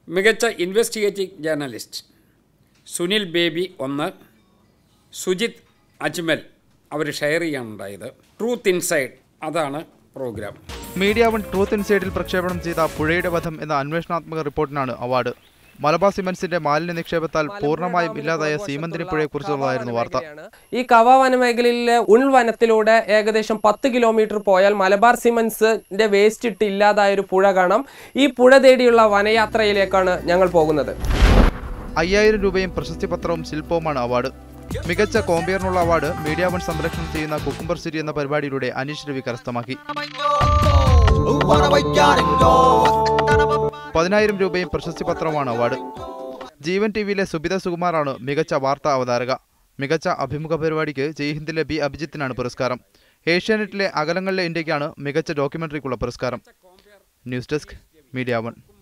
മികച്ച investigative journalist Sunil Baby ഒന്ന് സുജിത് അജ്മൽ അവർ ഷെയർ ചെയ്യാനുണ്ടായത് ട്രൂത്ത് ഇൻസൈഡ് അതാണ് പ്രോഗ്രാം മീഡിയ വൺ ട്രൂത്ത് ഇൻസൈഡിൽ പ്രക്ഷേപണം ചെയ്ത പുഴയുടെ വധം എന്ന അന്വേഷണാത്മക റിപ്പോർട്ടിനാണ് അവാർഡ് മലബാർ സിമന്റ്സിന്റെ മാലിന്യ നിക്ഷേപത്താൽ പൂർണ്ണമായും ഇല്ലാതായ സീമന്തിരി പുഴയെക്കുറിച്ചുള്ളതായിരുന്നു വാർത്ത ഈ കവ വനമേഖലയിലെ ഉൾവനത്തിലൂടെ ഏകദേശം പത്ത് കിലോമീറ്റർ പോയാൽ മലബാർ സിമൻസിന്റെ വേസ്റ്റ് ഇട്ട് ഇല്ലാതായ ഒരു പുഴ കാണാം ഈ പുഴ തേടിയുള്ള വനയാത്രയിലേക്കാണ് ഞങ്ങൾ പോകുന്നത് അയ്യായിരം രൂപയും പ്രശസ്തി പത്രവും ശില്പവുമാണ് അവാർഡ് മികച്ച കോമ്പിയറിനുള്ള അവാർഡ് മീഡിയ വൺ സംരക്ഷണം ചെയ്യുന്ന കുക്കുംബർ സിറ്റി എന്ന പരിപാടിയിലൂടെ അനീഷ് രവി കരസ്ഥമാക്കി പതിനായിരം രൂപയും പ്രശസ്തി പത്രവുമാണ് അവാർഡ് ജീവൻ ടി വിയിലെ സുബിത സുകുമാറാണ് മികച്ച വാർത്താ അവതാരക മികച്ച അഭിമുഖ പരിപാടിക്ക് ജയ്ഹിന്ദിലെ ബി അഭിജിത്തിനാണ് പുരസ്കാരം ഏഷ്യാനെറ്റിലെ അകലങ്ങളിലെ ഇന്ത്യക്കാണ് മികച്ച ഡോക്യുമെന്ററിക്കുള്ള പുരസ്കാരം ന്യൂസ് ഡെസ്ക് മീഡിയ വൺ